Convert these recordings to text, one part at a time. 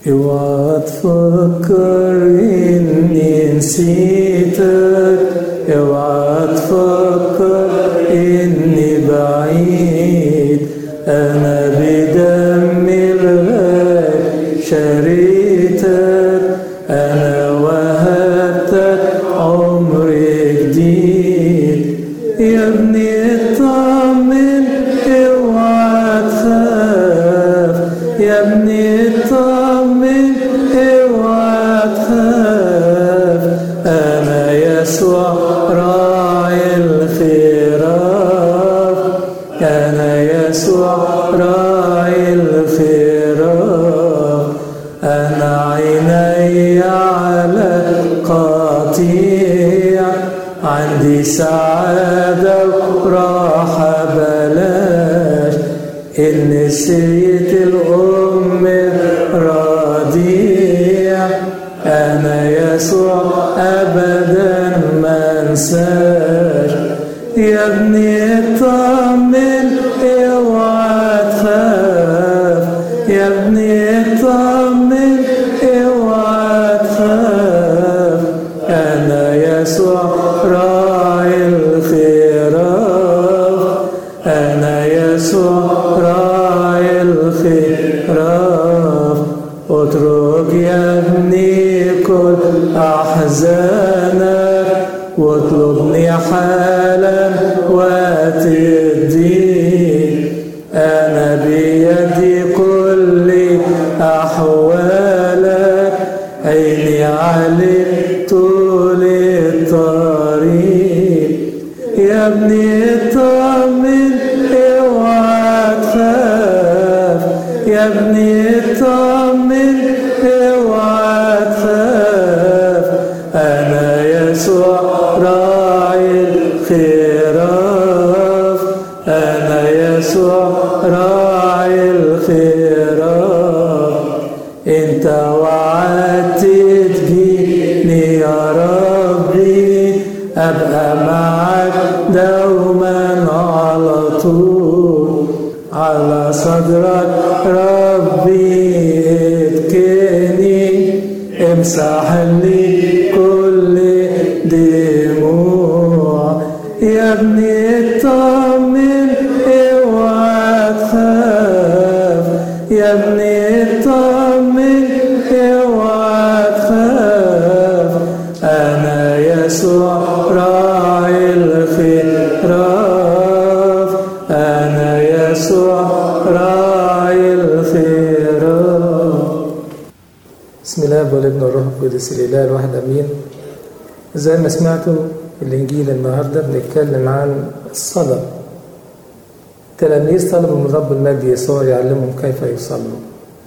اوعى تفكر اني نسيتك اوعى تفكر اني بعيد انا بدم الغالي شريتك انا وهبتك عمر جديد يا ابني اطمن اوعى تخاف يا ابني اطمن اوعى تخاف انا يسوع راعي الخراف انا يسوع راعي الخراف انا عيني على قطيع عندي سعادة وراحة بلاش إن نسيت الأم رضيع أنا يسوع أبدا ما انساش يا ابني اطمن اوعى تخاف يا ابني اطمن اوعى تخاف انا يسوع راعي الخراف انا يسوع راعي الخراف اترك يا ابني كل احزانك واطلبني حالا وقت الدين انا بيدي كل احوالك عيني عليك طول الطريق يا ابني اطمن اوعى تخاف يا ابني اطمن اوعى تخاف انا يسوع راعي الخراف انا يسوع راعي الخراف انت وعدت تجيني يا ربي ابقى معك دوما على طول على صدرك ربي اتكني امسح لي كل دموع يا ابني اطمن اوعى تخاف يا ابني اطمن اوعى تخاف انا يسوع راعي الخراف انا يسوع راعي الخراف بسم الله والابن والروح القدس الاله الواحد امين زي ما سمعتوا الانجيل النهارده بنتكلم عن الصلاه التلاميذ طلبوا من رب المجد يسوع يعلمهم كيف يصلوا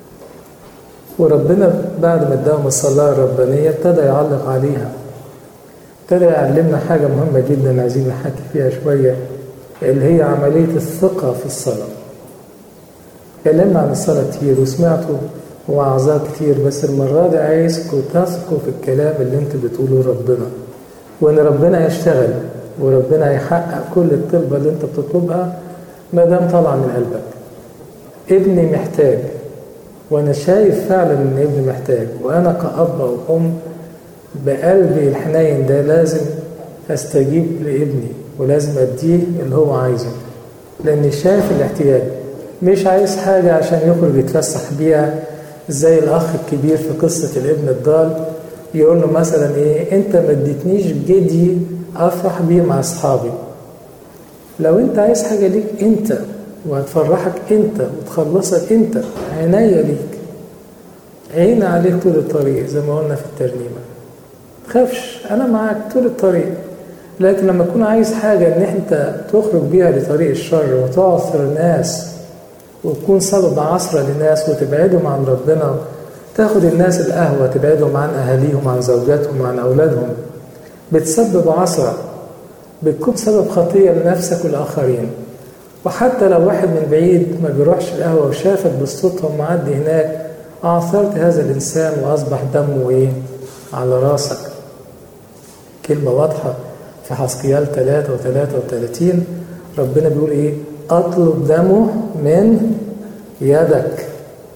وربنا بعد ما اداهم الصلاه الربانيه ابتدى يعلق عليها ابتدى يعلمنا حاجه مهمه جدا عايزين نحكي فيها شويه اللي هي عمليه الثقه في الصلاه اتكلمنا عن الصلاه كتير وسمعتوا وعظات كتير بس المرة دي عايزكم تثقوا في الكلام اللي انتوا بتقولوه ربنا وان ربنا يشتغل وربنا يحقق كل الطلبة اللي انت بتطلبها ما دام طالعة من قلبك ابني محتاج وانا شايف فعلا ان ابني محتاج وانا كأب او ام بقلبي الحنين ده لازم استجيب لابني ولازم اديه اللي هو عايزه لاني شايف الاحتياج مش عايز حاجة عشان يخرج يتفسح بيها زي الأخ الكبير في قصة الابن الضال يقول له مثلا إيه أنت ما اديتنيش جدي أفرح بيه مع أصحابي لو أنت عايز حاجة ليك أنت وهتفرحك أنت وتخلصك أنت عناية ليك عين عليك طول الطريق زي ما قلنا في الترنيمة تخافش أنا معاك طول الطريق لكن لما تكون عايز حاجة إن أنت تخرج بيها لطريق الشر وتعثر الناس وتكون سبب عصرة للناس وتبعدهم عن ربنا تاخد الناس القهوة تبعدهم عن أهاليهم عن زوجاتهم عن أولادهم بتسبب عصرة بتكون سبب خطية لنفسك والآخرين وحتى لو واحد من بعيد ما بيروحش القهوة وشافك بالصدفة ومعدي هناك أعثرت هذا الإنسان وأصبح دمه إيه على راسك كلمة واضحة في حسقيال 3 و33 ربنا بيقول إيه أطلب دمه من يدك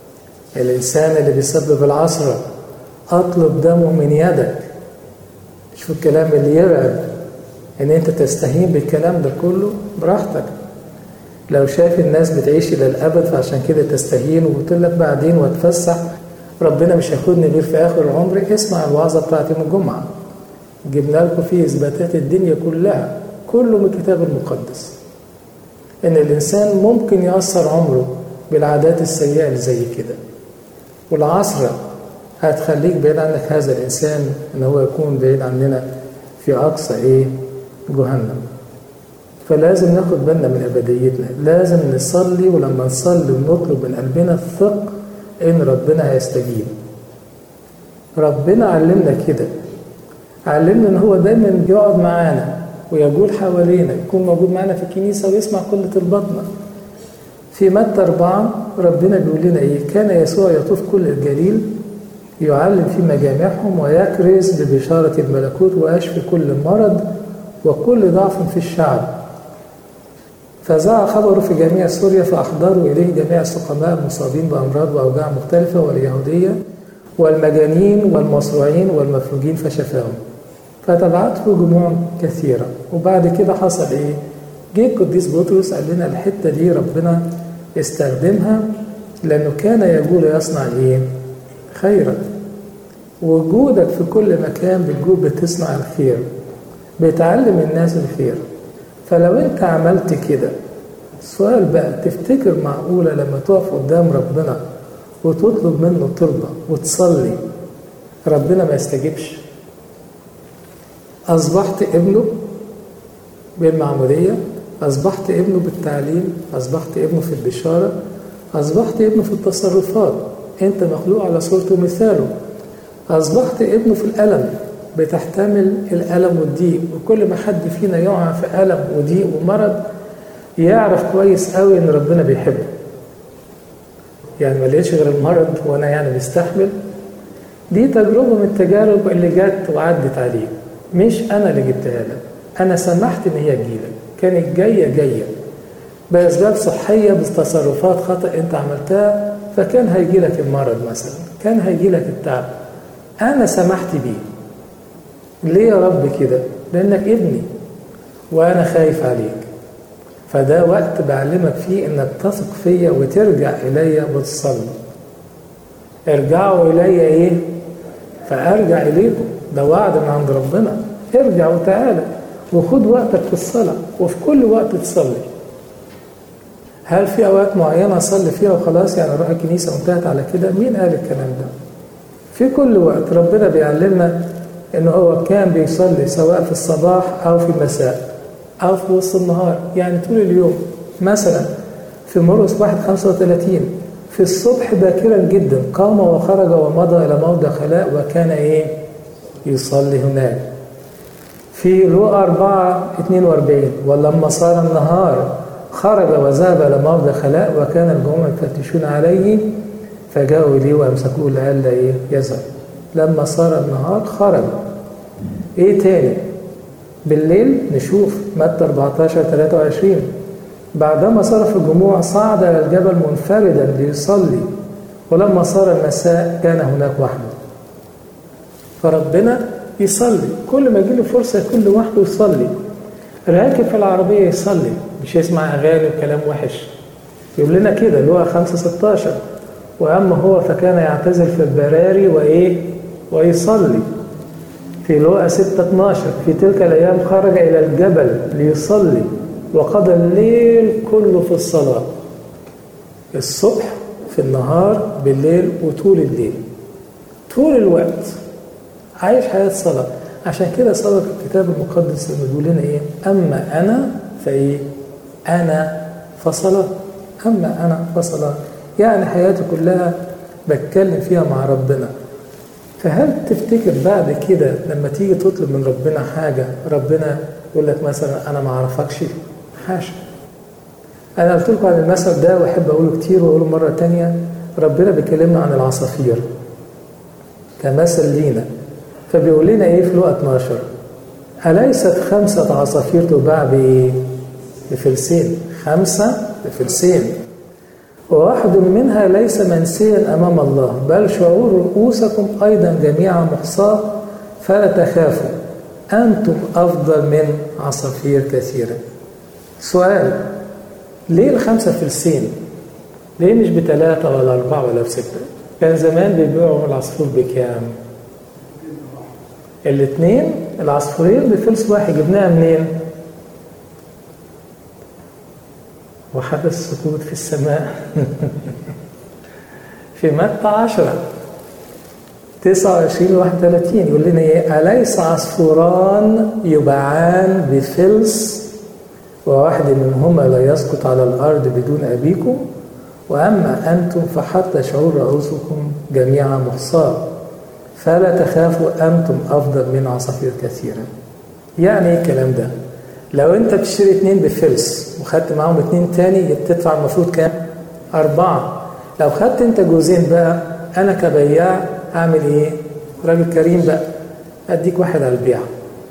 الإنسان اللي بيسبب العصرة أطلب دمه من يدك شوف الكلام اللي يرعب إن أنت تستهين بالكلام ده كله براحتك لو شايف الناس بتعيش إلى الأبد فعشان كده تستهين وتقول لك بعدين واتفسح ربنا مش هياخدني غير في آخر العمر اسمع الوعظة بتاعت يوم الجمعة جبنا لكم فيه إثباتات الدنيا كلها كله من الكتاب المقدس إن الإنسان ممكن يأثر عمره بالعادات السيئة اللي زي كده والعصرة هتخليك بعيد عنك هذا الإنسان إن هو يكون بعيد عننا في أقصى إيه جهنم فلازم ناخد بالنا من أبديتنا لازم نصلي ولما نصلي ونطلب من قلبنا الثق إن ربنا هيستجيب ربنا علمنا كده علمنا إن هو دايما يقعد معانا ويجول حوالينا يكون موجود معانا في الكنيسة ويسمع كل طلباتنا في متى أربعة ربنا بيقول لنا إيه كان يسوع يطوف كل الجليل يعلم في مجامعهم ويكرز ببشارة الملكوت ويشفي كل مرض وكل ضعف في الشعب فذاع خبره في جميع سوريا فأحضروا إليه جميع السقماء المصابين بأمراض وأوجاع مختلفة واليهودية والمجانين والمصروعين والمفلوجين فشفاهم فتبعته جموع كثيرة وبعد كده حصل إيه؟ جه القديس بطرس قال لنا الحتة دي ربنا استخدمها لأنه كان يقول يصنع إيه؟ خيرا وجودك في كل مكان بتجود بتصنع الخير بتعلم الناس الخير فلو انت عملت كده السؤال بقى تفتكر معقولة لما تقف قدام ربنا وتطلب منه طلبة وتصلي ربنا ما يستجيبش أصبحت ابنه بالمعمودية أصبحت ابنه بالتعليم أصبحت ابنه في البشارة أصبحت ابنه في التصرفات أنت مخلوق على صورته ومثاله أصبحت ابنه في الألم بتحتمل الألم والضيق وكل ما حد فينا يقع في ألم وضيق ومرض يعرف كويس قوي إن ربنا بيحبه يعني ما لقيتش غير المرض وأنا يعني مستحمل دي تجربة من التجارب اللي جت وعدت عليك مش أنا اللي جبتها لك أنا سمحت إن هي تجيلك كانت جاية جاية بأسباب صحية بتصرفات خطأ أنت عملتها فكان هيجي لك المرض مثلا كان هيجي لك التعب أنا سمحت بيه ليه يا رب كده؟ لأنك ابني وأنا خايف عليك فده وقت بعلمك فيه إنك تثق فيا وترجع إلي وتصلي ارجعوا إلي إيه؟ فأرجع إليكم ده وعد من عند ربنا ارجع وتعالى وخد وقتك في الصلاة وفي كل وقت تصلي هل في أوقات معينة أصلي فيها وخلاص يعني أروح الكنيسة وانتهت على كده مين قال الكلام ده في كل وقت ربنا بيعلمنا إن هو كان بيصلي سواء في الصباح أو في المساء أو في وسط النهار يعني طول اليوم مثلا في مرقس 1 35 في الصبح باكرا جدا قام وخرج ومضى إلى موضع خلاء وكان إيه يصلي هناك في لوقا 4 42 ولما صار النهار خرج وذهب إلى موضع خلاء وكان الجموع يفتشون عليه فجاءوا إليه وأمسكوه لئلا إيه يذهب لما صار النهار خرج إيه تاني بالليل نشوف متى 14 23 بعدما صرف الجموع صعد إلى الجبل منفردا ليصلي ولما صار المساء كان هناك وحده فربنا يصلي كل ما يجيله فرصة يكون لوحده يصلي راكب في العربية يصلي مش يسمع أغاني وكلام وحش يقول لنا كده اللي هو 5 16 وأما هو فكان يعتزل في البراري وإيه ويصلي في لوقا 6 12 في تلك الأيام خرج إلى الجبل ليصلي وقضى الليل كله في الصلاة الصبح في النهار بالليل وطول الليل طول الوقت عايش حياة صلاة عشان كده صلاة الكتاب المقدس لما بيقول لنا ايه اما انا فايه انا فصلاة اما انا فصلاة يعني حياتي كلها بتكلم فيها مع ربنا فهل تفتكر بعد كده لما تيجي تطلب من ربنا حاجة ربنا يقول لك مثلا أنا ما أعرفكش حاشا أنا قلت لكم عن المثل ده وأحب أقوله كتير وأقوله مرة تانية ربنا بيكلمنا عن العصافير كمثل لينا فبيقول لنا إيه في لقا 12 أليست خمسة عصافير تباع بإيه؟ بفلسين خمسة بفلسين وواحد منها ليس منسيا أمام الله بل شعور رؤوسكم أيضا جميعا محصاة فلا تخافوا أنتم أفضل من عصافير كثيرة سؤال ليه الخمسة فلسين ليه مش بثلاثة ولا أربعة ولا بستة كان زمان بيبيعوا العصفور بكام الاثنين العصفورين بفلس واحد جبناها منين وحدث سكوت في السماء في متى عشرة 29 31 يقول لنا ايه أليس عصفوران يباعان بفلس وواحد منهما لا يسقط على الأرض بدون أبيكم وأما أنتم فحتى شعور رؤوسكم جميعا محصاة فلا تخافوا أنتم أفضل من عصافير كثيرة يعني ايه الكلام ده لو انت بتشتري اتنين بفلس وخدت معاهم اتنين تاني تدفع المفروض كام أربعة لو خدت انت جوزين بقى أنا كبياع أعمل إيه راجل كريم بقى أديك واحد على البيع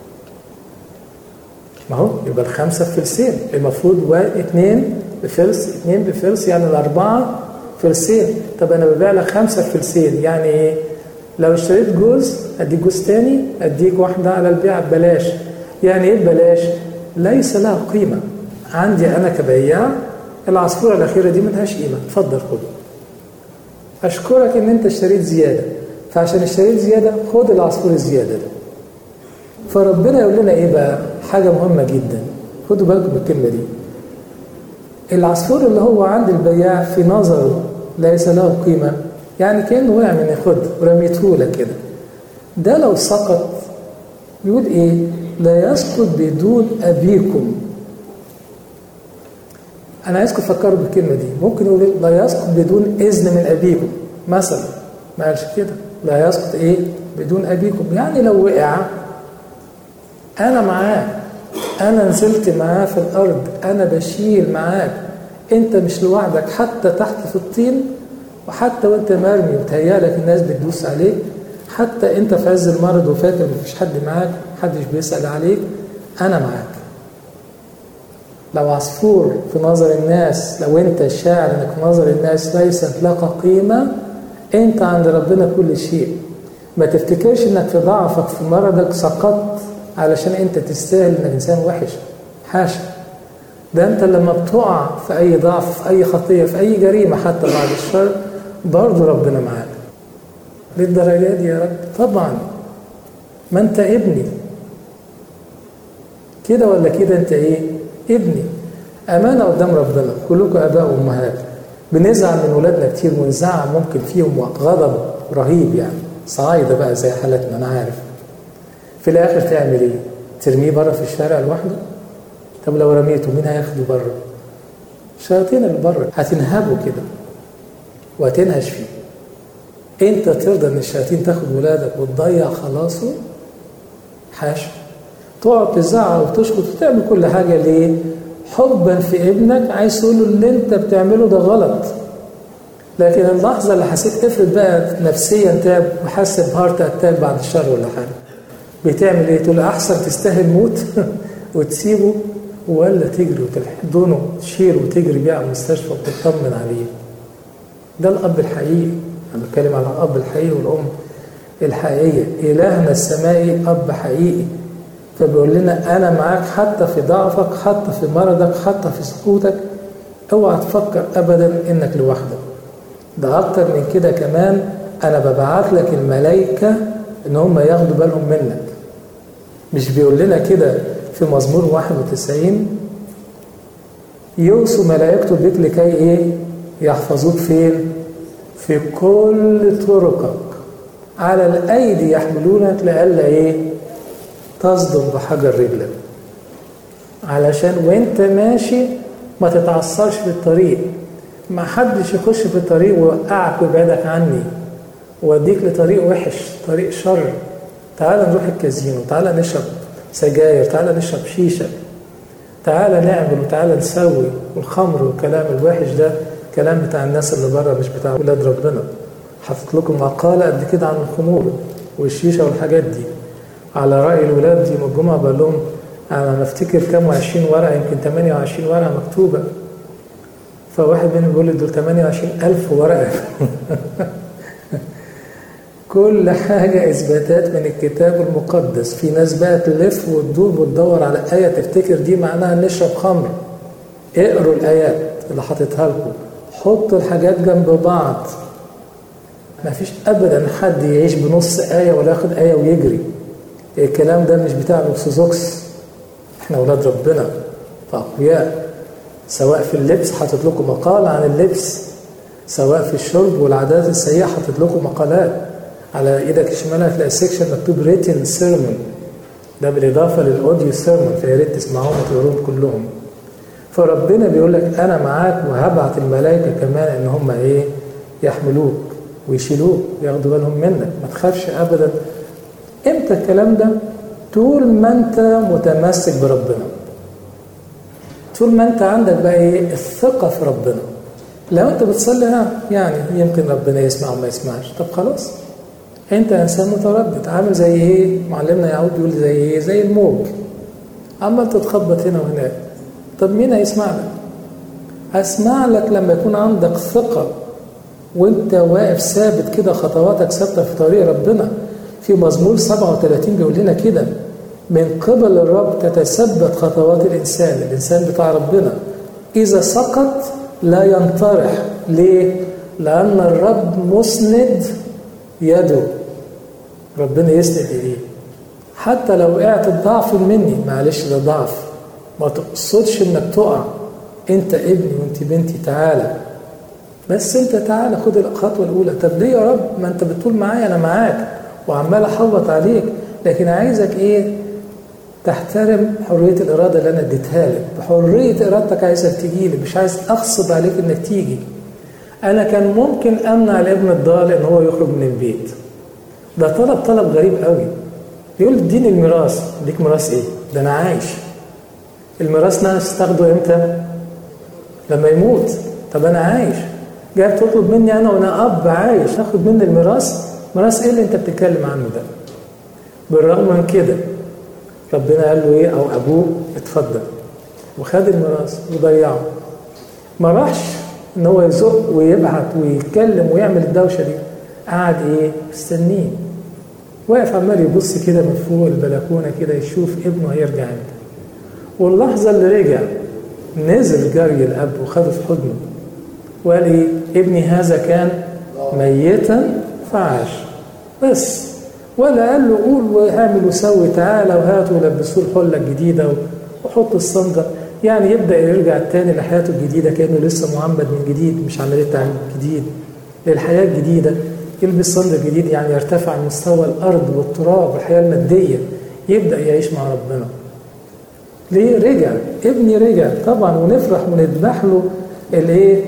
ما هو يبقى الخمسة بفلسين المفروض اتنين بفلس اتنين بفلس يعني الأربعة فلسين طب أنا ببيع لك خمسة بفلسين يعني إيه لو اشتريت جوز أديك جوز تاني أديك واحدة على البيع ببلاش يعني إيه ببلاش ليس لها قيمة عندي أنا كبياع العصفورة الأخيرة دي ملهاش قيمة اتفضل خد أشكرك إن أنت اشتريت زيادة فعشان اشتريت زيادة خد العصفور الزيادة ده فربنا يقول لنا إيه بقى حاجة مهمة جدا خدوا بالكم بالكلمة دي العصفور اللي هو عند البياع في نظره ليس له قيمة يعني كأنه وقع من خد ورميته لك كده ده لو سقط يقول إيه لا يسقط بدون أبيكم أنا عايزكم تفكروا بالكلمة دي ممكن يقول إيه؟ لا يسقط بدون إذن من أبيكم مثلا ما قالش كده لا يسقط إيه بدون أبيكم يعني لو وقع أنا معاه أنا نزلت معاه في الأرض أنا بشيل معاك أنت مش لوحدك حتى تحت في الطين وحتى وأنت مرمي وتهيألك الناس بتدوس عليك حتى أنت في عز المرض وفاكر مفيش حد معاك محدش بيسأل عليك أنا معاك لو عصفور في نظر الناس لو أنت شاعر أنك في نظر الناس ليست لك قيمة أنت عند ربنا كل شيء ما تفتكرش أنك في ضعفك في مرضك سقطت علشان أنت تستاهل أنك إنسان وحش حاشا ده أنت لما بتقع في أي ضعف في أي خطية في أي جريمة حتى بعد الشر برضه ربنا معاك للدرجة دي يا رب طبعا ما أنت ابني كده ولا كده أنت إيه ابني أمانة قدام ربنا كلكم آباء وأمهات بنزعل من ولادنا كتير ونزعل ممكن فيهم غضب رهيب يعني صعايدة بقى زي حالتنا أنا عارف في الآخر تعمل إيه؟ ترميه بره في الشارع لوحده؟ طب لو رميته مين هياخده بره؟ الشياطين اللي بره هتنهبه كده وهتنهش فيه انت ترضى ان الشياطين تاخد ولادك وتضيع خلاصه حاشا تقعد تزعق وتشخط وتعمل كل حاجه ليه؟ حبا في ابنك عايز تقول له اللي انت بتعمله ده غلط لكن اللحظه اللي حسيت افرض بقى نفسيا تاب وحس بهارت اتاك بعد الشر ولا حاجه بتعمل ايه؟ تقول احسن تستاهل موت وتسيبه ولا تجري وتحضنه تشيل وتجري بيه على المستشفى وتطمن عليه ده الاب الحقيقي انا بتكلم على الاب الحقيقي والام الحقيقيه الهنا السمائي اب حقيقي فبيقول لنا انا معاك حتى في ضعفك حتى في مرضك حتى في سقوطك اوعى تفكر ابدا انك لوحدك ده اكتر من كده كمان انا ببعت لك الملائكه ان هم ياخدوا بالهم منك مش بيقول لنا كده في مزمور 91 يوصوا ملائكته بك لكي ايه يحفظوك فين في كل طرقك على الايدي يحملونك لئلا ايه تصدم بحجر رجلك علشان وانت ماشي ما تتعثرش في الطريق ما حدش يخش في الطريق ويوقعك ويبعدك عني واديك لطريق وحش طريق شر تعال نروح الكازينو تعال نشرب سجاير تعال نشرب شيشة تعال نعمل وتعال نسوي والخمر والكلام الوحش ده كلام بتاع الناس اللي بره مش بتاع ولاد ربنا حطيت لكم مقالة قد كده عن الخمور والشيشة والحاجات دي على رأي الولاد دي من الجمعة بقول لهم أنا بفتكر كام وعشرين ورقة يمكن 28 ورقة مكتوبة فواحد منهم بيقول لي دول 28000 ورقة كل حاجة إثباتات من الكتاب المقدس في ناس بقى تلف وتدور وتدور على آية تفتكر دي معناها نشرب خمر اقروا الآيات اللي حاططها لكم حطوا الحاجات جنب بعض ما فيش أبدا حد يعيش بنص آية ولا ياخد آية ويجري الكلام ده مش بتاع الأرثوذكس احنا أولاد ربنا فأقوياء سواء في اللبس حاطط لكم مقال عن اللبس سواء في الشرب والعادات السيئة حاطط لكم مقالات على ايدك الشمال هتلاقي سيكشن مكتوب ريتن سيرمون ده بالاضافه للاوديو سيرمون فيا ريت تسمعوهم وتقروهم كلهم فربنا بيقول لك انا معاك وهبعت الملائكه كمان ان هم ايه يحملوك ويشيلوك ياخدوا بالهم منك ما تخافش ابدا امتى الكلام ده طول ما انت متمسك بربنا طول ما انت عندك بقى ايه الثقه في ربنا لو انت بتصلي يعني يمكن ربنا يسمع وما يسمعش طب خلاص انت انسان متردد عامل زي ايه معلمنا يعود يقول زي ايه زي الموج عمال تتخبط هنا وهناك طب مين هيسمع لك اسمع لك لما يكون عندك ثقه وانت واقف ثابت كده خطواتك ثابته في طريق ربنا في مزمور 37 بيقول لنا كده من قبل الرب تتثبت خطوات الانسان الانسان بتاع ربنا اذا سقط لا ينطرح ليه لان الرب مسند يده ربنا يسند ايديه حتى لو وقعت ضعف مني معلش ده ضعف ما تقصدش انك تقع انت ابني وانت بنتي تعالى بس انت تعالى خد الخطوه الاولى طب ليه يا رب ما انت بتقول معايا انا معاك وعمال احوط عليك لكن عايزك ايه تحترم حريه الاراده اللي انا اديتها لك بحريه ارادتك عايزك تجي لي مش عايز اغصب عليك انك تيجي انا كان ممكن امنع الابن الضال ان هو يخرج من البيت ده طلب طلب غريب قوي يقول اديني الميراث اديك ميراث ايه ده انا عايش الميراث ناس تاخده امتى لما يموت طب انا عايش جاي تطلب مني انا وانا اب عايش تاخد مني الميراث ميراث ايه اللي انت بتتكلم عنه ده بالرغم من كده ربنا قال له ايه او ابوه اتفضل وخد الميراث وضيعه ما راحش ان هو يزق ويبعت ويتكلم ويعمل الدوشه دي قعد ايه مستنيه واقف عمال يبص كده من فوق البلكونه كده يشوف ابنه هيرجع امتى واللحظه اللي رجع نزل جري الاب وخده في حضنه وقال ايه ابني هذا كان ميتا فعاش بس ولا قال له قول واعمل وسوي تعالى وهات ولبسوه الحله الجديده وحط الصندق يعني يبدا يرجع تاني لحياته الجديده كانه لسه معمد من جديد مش عمليه تعليم جديد للحياه الجديده يلبس صندق جديد يعني يرتفع عن مستوى الارض والتراب والحياه الماديه يبدا يعيش مع ربنا ليه رجع ابني رجع طبعا ونفرح ونذبح له الايه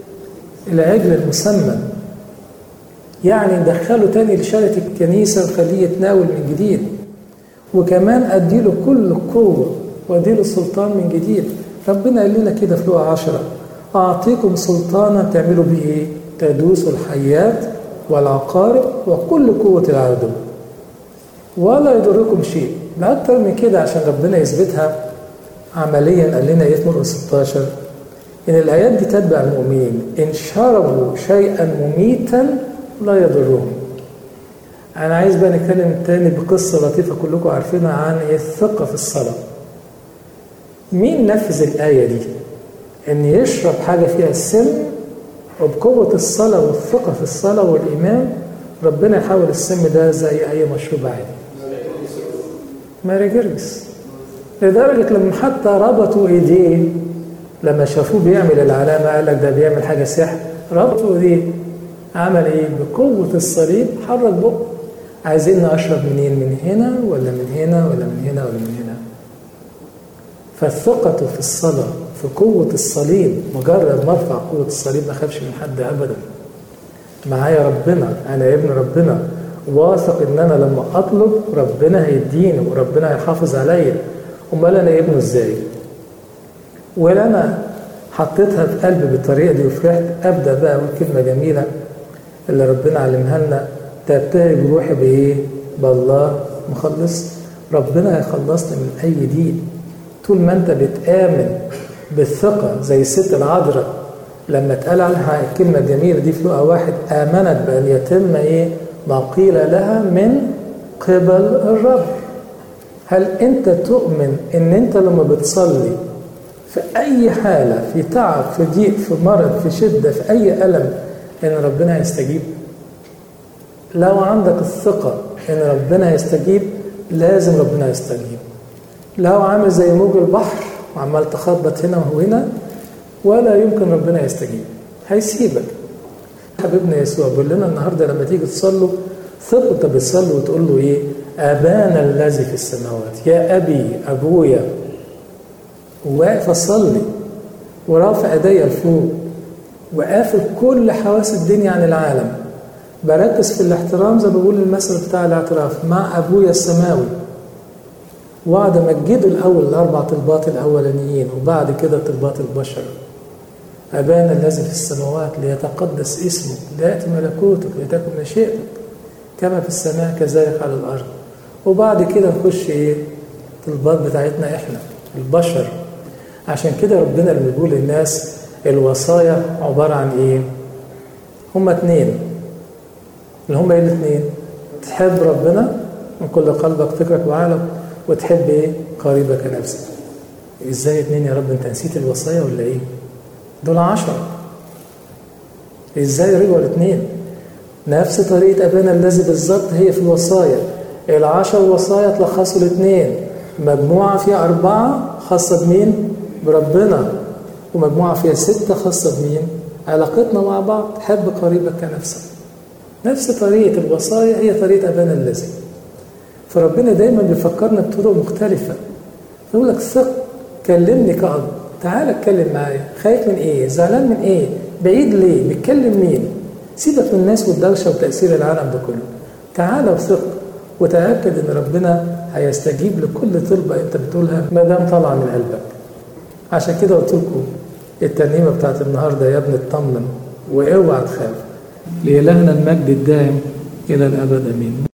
العجل المسمن يعني ندخله تاني لشارة الكنيسة وخليه يتناول من جديد وكمان أديله كل قوة وأديله سلطان من جديد ربنا قال لنا كده في لقا عشرة أعطيكم سلطانا تعملوا به إيه؟ تدوسوا الحيات والعقارب وكل قوة العدو ولا يضركم شيء لا أكتر من كده عشان ربنا يثبتها عمليا قال لنا إيه مرقس 16 إن الآيات دي تتبع المؤمنين إن شربوا شيئا مميتا لا يضرهم أنا عايز بقى نتكلم تاني بقصة لطيفة كلكم عارفينها عن الثقة في الصلاة مين نفذ الآية دي؟ إن يشرب حاجة فيها السم وبقوة الصلاة والثقة في الصلاة والإيمان ربنا يحول السم ده زي أي مشروب عادي ماري جرجس لدرجة لما حتى ربطوا إيديه لما شافوه بيعمل العلامة قال لك ده بيعمل حاجة سحر ربطوا إيديه عمل إيه؟ بقوة الصليب حرك بقه عايزين أشرب منين؟ من هنا ولا من هنا ولا من هنا ولا من هنا؟ فالثقة في الصلاة في قوة الصليب مجرد ما ارفع قوة الصليب ما اخافش من حد ابدا معايا ربنا انا ابن ربنا واثق ان انا لما اطلب ربنا هيديني وربنا هيحافظ عليا امال انا ابنه ازاي ولا انا حطيتها في قلبي بالطريقه دي وفرحت ابدا بقى اقول كلمه جميله اللي ربنا علمها لنا تبتهج روحي بايه بالله مخلص ربنا هيخلصني من اي دين طول ما انت بتآمن بالثقة زي الست العذراء لما اتقال عنها الكلمة الجميلة دي في لقا واحد آمنت بأن يتم إيه ما قيل لها من قبل الرب هل أنت تؤمن أن أنت لما بتصلي في أي حالة في تعب في ضيق في مرض في شدة في أي ألم أن ربنا يستجيب لو عندك الثقة أن ربنا يستجيب لازم ربنا يستجيب لو عامل زي موج البحر وعمال تخبط هنا وهنا ولا يمكن ربنا يستجيب هيسيبك حبيبنا يسوع بيقول لنا النهارده لما تيجي تصلوا ثق انت بتصلي وتقول له ايه ابانا الذي في السماوات يا ابي ابويا وواقف اصلي ورافع ايديا لفوق وقافل كل حواس الدنيا عن العالم بركز في الاحترام زي ما بقول المثل بتاع الاعتراف مع ابويا السماوي واقعد امجده الاول الاربع طلبات الاولانيين وبعد كده طلبات البشر ابانا الذي في السماوات ليتقدس اسمك لياتي ملكوتك لتكن مشيئتك كما في السماء كذلك على الارض وبعد كده نخش ايه الطلبات بتاعتنا احنا البشر عشان كده ربنا لما بيقول للناس الوصايا عباره عن ايه هما اتنين اللي هما ايه الاتنين تحب ربنا من كل قلبك فكرك وعقلك وتحب ايه قريبك نفسك ازاي اتنين يا رب انت نسيت الوصايا ولا ايه دول عشرة ازاي رجعوا الاثنين نفس طريقة أبانا الذي بالظبط هي في الوصايا العشر وصايا تلخصوا الاثنين مجموعة فيها أربعة خاصة بمين؟ بربنا ومجموعة فيها ستة خاصة بمين؟ علاقتنا مع بعض حب قريبك كنفسك نفس طريقة الوصايا هي طريقة أبانا الذي فربنا دايما بيفكرنا بطرق مختلفة يقول لك ثق كلمني كأب تعال اتكلم معايا خايف من ايه زعلان من ايه بعيد ليه بتكلم مين سيبك من الناس والدوشه وتاثير العالم ده كله تعال وثق وتاكد ان ربنا هيستجيب لكل طلبه انت بتقولها ما دام طالعه من قلبك عشان كده قلت لكم الترنيمه بتاعت النهارده يا ابني اطمن واوعى تخاف لإلهنا المجد الدائم إلى الأبد أمين